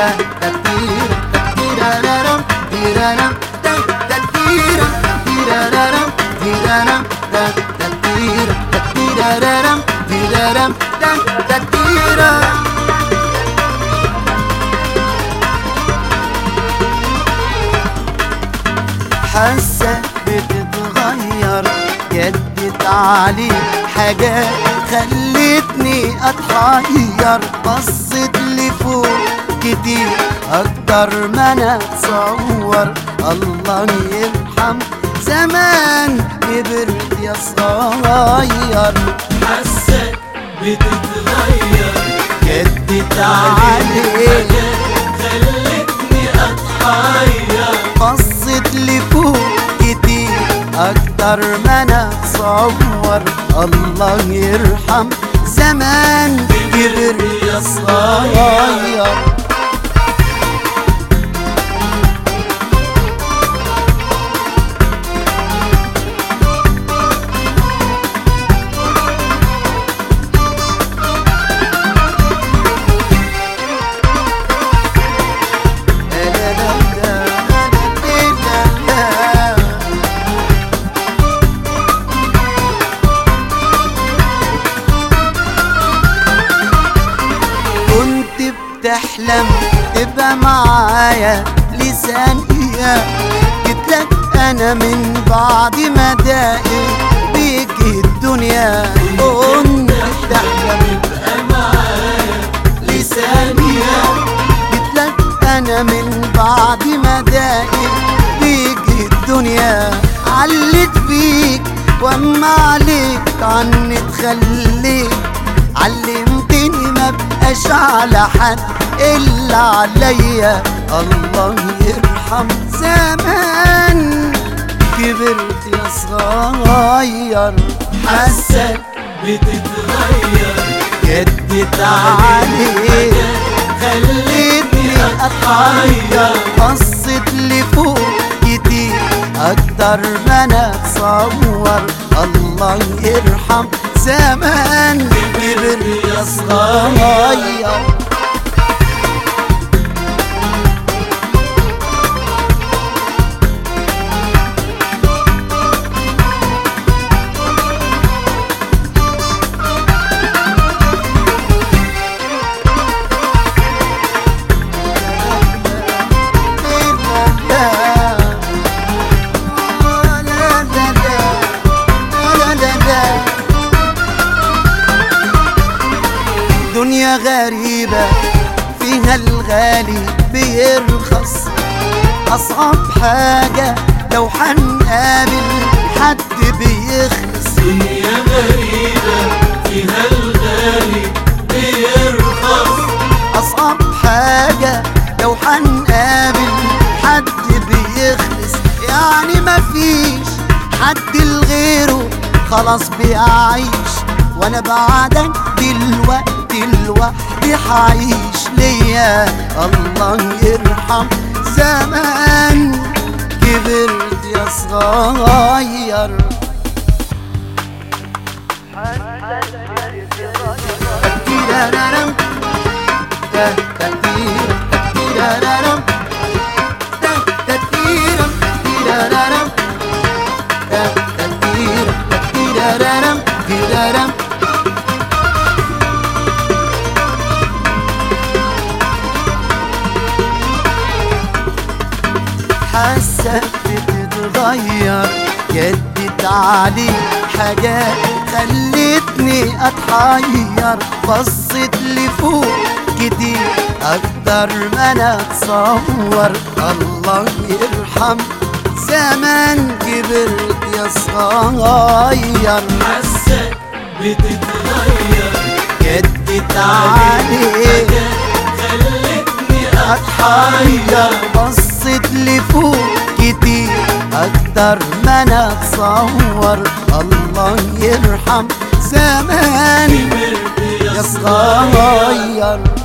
تتيرم تتيرارم تيرارم تتيرم تيرارم تيرارم تتيرم تتيرارم تيرارم تتيرم حاسة بتتغير جدت علي حاجات خلتني اتحير بصيت لفوق كتير اكتر ما انا اتصور الله يرحم زمان كبرت يا صغير حسك بتتغير جدت علي خلتني اتحير بصت لفوق كتير اكتر ما انا اتصور الله يرحم زمان كبر يا صغير لا لا لا لا لا لا كنت بتحلم تبقى معايا لثانية جيت لك انا من بعد ما داقي بيك الدنيا كنت بتحلم لثانية جيت لك انا من بعد ما داقي بيك الدنيا علت فيك واما عليك عني تخليك علمتني ما بقاش على حد الا عليا الله يرحم زمان كبرت يا صغير حسك بتتغير جدت عليك خلتني اتحير بصت لفوق كتير اكتر ما انا اتصور الله يرحم زمان كبر يا صغير دنيا غريبة فيها الغالي بيرخص أصعب حاجة لو حنقابل حد بيخلص دنيا غريبة فيها الغالي بيرخص أصعب حاجة لو حنقابل حد بيخلص يعني مفيش حد لغيره خلاص بيعيش وانا بعدك دلوقتي لوحدي حعيش ليا الله يرحم زمان كبرت يا صغير تيرارارم تا تيرم تيرارارم تا تيرم تيرارارم تا تيرم تيرارارم تيرارم حاسة بتتغير جدت علي حاجات خلتني اتحير بصيت لفوق كتير اكتر ما انا اتصور الله يرحم زمان كبرت يا صغير حسك بتتغير جدت علي خلتني اتحير بصيت لفوق كتير اكتر ما انا اتصور الله يرحم زمان كبرت يا صغير